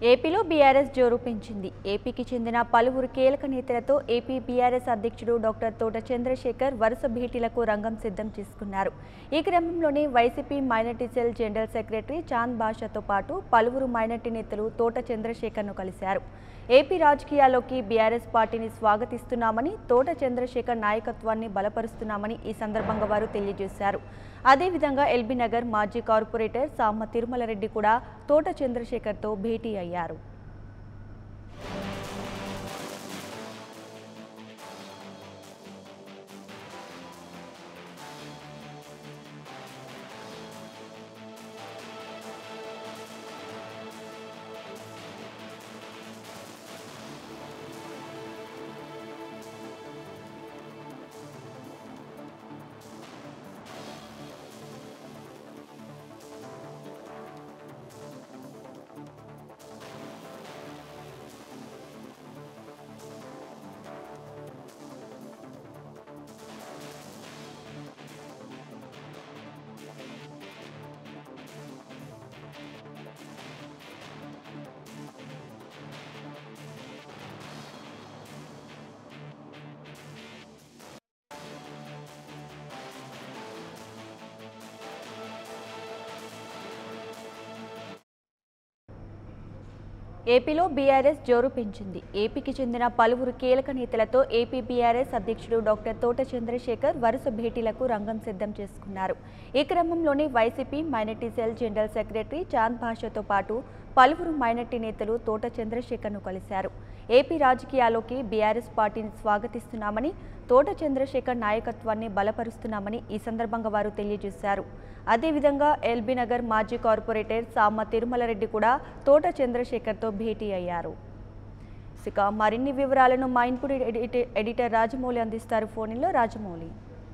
ఏపీలో బీఆర్ఎస్ జోరు పెంచింది ఏపీకి చెందిన పలువురు కీలక నేతలతో ఏపీ బీఆర్ఎస్ అధ్యక్షుడు డాక్టర్ తోట చంద్రశేఖర్ వరుస భేటీలకు రంగం సిద్ధం చేసుకున్నారు ఈ క్రమంలోనే YCP minority cell general secretary Chand బాషాతో పాటు పలువురు మైనార్టీ నేతలు తోట చంద్రశేఖర్ను కలిశారు ఏపీ రాజకీయాల్లోకి బీఆర్ఎస్ పార్టీని స్వాగతిస్తున్నామని తోట చంద్రశేఖర్ నాయకత్వాన్ని బలపరుస్తున్నామని ఈ సందర్భంగా వారు తెలియజేశారు అదేవిధంగా ఎల్బీ నగర్ మాజీ కార్పొరేటర్ సామ తిరుమలరెడ్డి కూడా తోట చంద్రశేఖర్తో భేటీ అయ్యారు ఏపీలో బీఆర్ఎస్ జోరు పెంచింది ఏపీకి చెందిన పలువురు కీలక నేతలతో ఏపీ బీఆర్ఎస్ అధ్యక్షుడు డాక్టర్ తోట చంద్రశేఖర్ వరుస భేటీలకు రంగం సిద్ధం చేసుకున్నారు ఈ క్రమంలోనే YCP minority cell general secretary Chand భాషతో పాటు పలువురు మైనార్టీ నేతలు తోట చంద్రశేఖర్ను కలిశారు ఏపీ రాజకీయాల్లోకి బీఆర్ఎస్ పార్టీని స్వాగతిస్తున్నామని తోట చంద్రశేఖర్ నాయకత్వాన్ని బలపరుస్తున్నామని ఈ సందర్భంగా వారు తెలియజేశారు అదేవిధంగా ఎల్బీ నగర్ మాజీ కార్పొరేటర్ సామ తిరుమలరెడ్డి కూడా తోట చంద్రశేఖర్తో భేటీ అయ్యారు ఇక మరిన్ని వివరాలను మా ఇన్పుట్ ఎడిటర్ ఎడిటర్ రాజమౌళి అందిస్తారు ఫోన్లో రాజమౌళి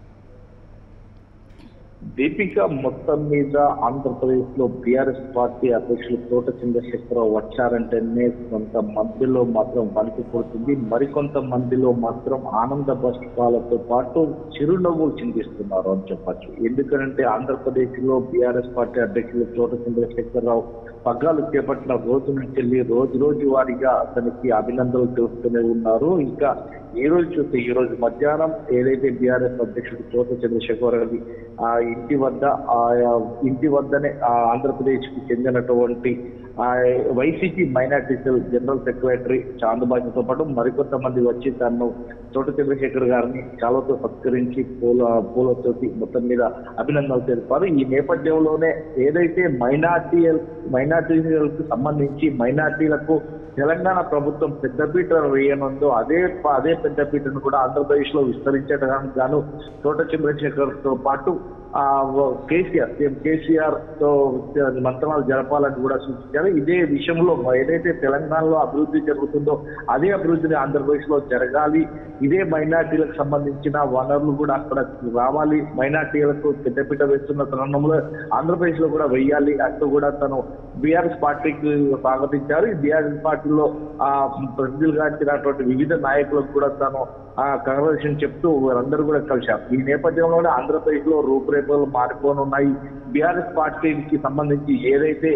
దీపిక మొత్తం మీద ఆంధ్రప్రదేశ్ లో బీఆర్ఎస్ పార్టీ అధ్యక్షులు తోట చంద్రశేఖరరావు వచ్చారంటేనే కొంత మందిలో మాత్రం పనికి కొడుతుంది మరికొంత మందిలో మాత్రం ఆనంద బాష్పాలతో పాటు చిరునవ్వులు చిందిస్తున్నారు అని చెప్పచ్చు ఎందుకంటే ఆంధ్రప్రదేశ్ లో బీఆర్ఎస్ పార్టీ అధ్యక్షులు తోట చంద్రశేఖరరావు పగ్గాలు చేపట్టిన రోజు నుంచి వెళ్ళి రోజు రోజు వారిగా అతనికి అభినందనలు తెలుస్తూనే ఉన్నారు ఇంకా ఈ రోజు చూస్తే ఈ రోజు మధ్యాహ్నం ఏదైతే బీఆర్ఎస్ అధ్యక్షుడు తోట చంద్రశేఖర్ గారి ఆ ఇంటి వద్ద ఆయా ఇంటి వద్దనే ఆ ఆంధ్రప్రదేశ్ కి చెందినటువంటి ఆ YCP minority cell general secretary చాందబాజుతో పాటు మరికొంతమంది వచ్చి తను తోట చంద్రశేఖర్ గారిని చాలాతో సత్కరించి పూల పూలతోటి మొత్తం మీద అభినందనలు తెలిపారు ఈ నేపథ్యంలోనే ఏదైతే మైనార్టీ మైనార్టీలకు సంబంధించి మైనార్టీలకు తెలంగాణ ప్రభుత్వం పెద్దపీట వేయనుందో అదే అదే పెద్దపీటను కూడా ఆంధ్రప్రదేశ్ లో విస్తరించడానికి గాను తోట చంద్రశేఖర్ తో పాటు ఆ కేసీఆర్ సీఎం కేసీఆర్ తో మంత్రాలు జరపాలని కూడా సూచించారు ఇదే విషయంలో ఏదైతే తెలంగాణలో అభివృద్ధి జరుగుతుందో అదే అభివృద్ధిని ఆంధ్రప్రదేశ్ లో జరగాలి ఇదే మైనార్టీలకు సంబంధించిన వనరులు కూడా అక్కడ రావాలి మైనార్టీలకు పెద్దపీట వేస్తున్న తరుణంలో ఆంధ్రప్రదేశ్ లో కూడా వెయ్యాలి అంటూ కూడా తను బీఆర్ఎస్ పార్టీకి స్వాగతించారు ఈ బీఆర్ఎస్ పార్టీలో ఆ ప్రతినిధులుగా వచ్చినటువంటి వివిధ నాయకులకు కూడా తను ఆ కన్వర్సేషన్ చెప్తూ వారందరూ కూడా కలిశారు ఈ నేపథ్యంలోనే ఆంధ్రప్రదేశ్ లో రూపురేఖలు మారిపోనున్నాయి బీఆర్ఎస్ పార్టీకి సంబంధించి ఏదైతే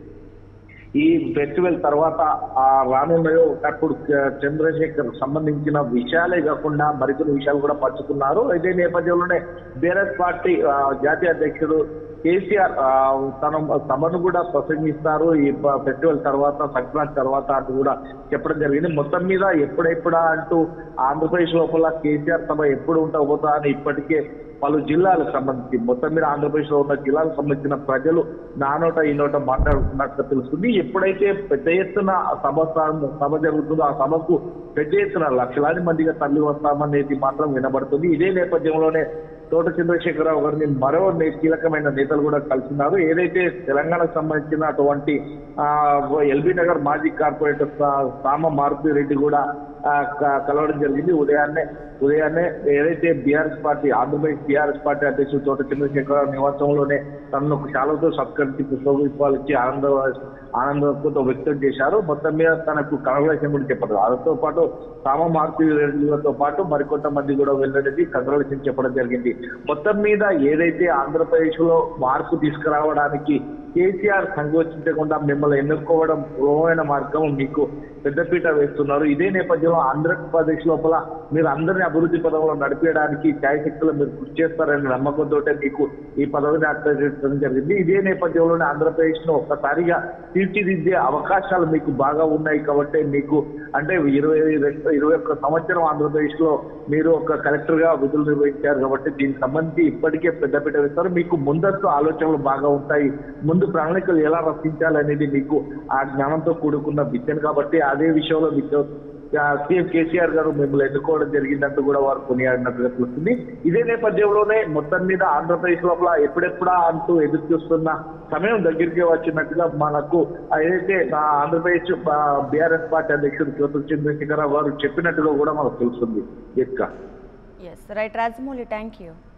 ఈ ఫెస్టివల్ తర్వాత ఆ రానున్నాయో అప్పుడు చంద్రశేఖర్ సంబంధించిన విషయాలే కాకుండా మరికొన్ని విషయాలు కూడా పంచుకున్నారు ఇదే నేపథ్యంలోనే బీఆర్ఎస్ పార్టీ ఆ, జాతీయ అధ్యక్షుడు కేసీఆర్ ఆ, తన సభను కూడా ప్రసంగిస్తారు ఈ ప- ఫెస్టివల్ తర్వాత సంక్రాంతి తర్వాత అంటూ కూడా చెప్పడం జరిగింది మొత్తం మీద ఎప్పుడెప్పుడా అంటూ ఆంధ్రప్రదేశ్ లోపల కేసీఆర్ సభ ఎప్పుడు ఉంటా పోతా అని ఇప్పటికే పలు జిల్లాలకు సంబంధించి మొత్తం మీద ఆంధ్రప్రదేశ్ లో ఉన్న జిల్లాలకు సంబంధించిన ప్రజలు నా నోట ఈ నోట మాట్లాడుతున్నట్టుగా తెలుస్తుంది ఎప్పుడైతే పెద్ద ఎత్తున ఆ సభ స్థానం- సభ జరుగుతుందో ఆ సభకు పెద్ద ఎత్తున లక్షలాది మందిగా తరలి వస్తామనేది మాత్రం వినబడుతుంది ఇదే నేపథ్యంలోనే తోట చంద్రశేఖరరావు గారిని మరో నే- కీలకమైన నేతలు కూడా కలిసినారు ఏదైతే తెలంగాణకు సంబంధించిన అటువంటి ఆ, ఎల్బీ నగర్ మాజీ కార్పొరేటర్ సా- సామ మారుతి రెడ్డి కూడా ఆ, క- కలవడం జరిగింది ఉదయాన్నే ఉదయాన్నే ఏదైతే BRS party Andhra Pradesh BRS party అధ్యక్షుడు తోట చంద్రశేఖరరావు నివాసంలోనే తనను చాలాతో సత్కరించి పుష్పగుచ్చాలు ఇచ్చి ఆనంద ఆనందంతో వ్యక్తం చేశారు మొత్తం మీద తనకు కంగ్రాచులేషన్ కూడా చెప్పారు వాళ్ళతో పాటు సామ మారుతి రెడ్డిలతో పాటు మరికొంతమంది కూడా వెళ్ళడానికి కంగ్రాచులేషన్ చెప్పడం జరిగింది మొత్తం మీద ఏదైతే ఆంధ్రప్రదేశ్ లో మార్పు తీసుకురావడానికి కేసీఆర్ సంకోచించకుండా మిమ్మల్ని ఎన్నుకోవడం సులభమైన మార్గం మీకు పెద్దపీట వేస్తున్నారు ఇదే నేపథ్యంలో ఆంధ్రప్రదేశ్ లోపల మీరు అందరినీ అభివృద్ధి పదంలో నడిపేయడానికి ఛాయశక్తులు మీరు కృషి చేస్తారనే నమ్మకంతో మీకు ఈ పదవిని అర్థం జరిగింది ఇదే నేపథ్యంలోనే ఆంధ్రప్రదేశ్ ను ఒక్కసారిగా తీర్చిదిద్దే అవకాశాలు మీకు బాగా ఉన్నాయి కాబట్టి మీకు అంటే ఇరవై రెండు- ఇరవై ఒక్క సంవత్సరం ఆంధ్రప్రదేశ్ లో మీరు ఒక కలెక్టర్ గా విధులు నిర్వహించారు కాబట్టి దీనికి సంబంధించి ఇప్పటికే పెద్దపీట వేస్తారు మీకు ముందస్తు ఆలోచనలు బాగా ఉంటాయి ముందు ప్రణాళికలు ఎలా రచించాలనేది మీకు ఆ జ్ఞానంతో కూడుకున్న విద్యను కాబట్టి అదే విషయంలో మీకు ఆ, సీఎం కేసీఆర్ గారు మిమ్మల్ని ఎన్నుకోవడం జరిగిందంటూ కూడా వారు కొనియాడినట్టుగా తెలుస్తుంది ఇదే నేపథ్యంలోనే మొత్తం మీద ఆంధ్రప్రదేశ్ లోపల ఎప్పుడెప్పుడా అంటూ ఎదురు చూస్తున్న సమయం దగ్గరికి వచ్చినట్టుగా మనకు ఏదైతే ఆ, ఆంధ్రప్రదేశ్ బీఆర్ఎస్ పార్టీ అధ్యక్షుడు జ్యోతి చంద్రశేఖరరావు గారు చెప్పినట్టుగా కూడా మనకు తెలుస్తుంది ఎక్క yes right Rajamouli thank you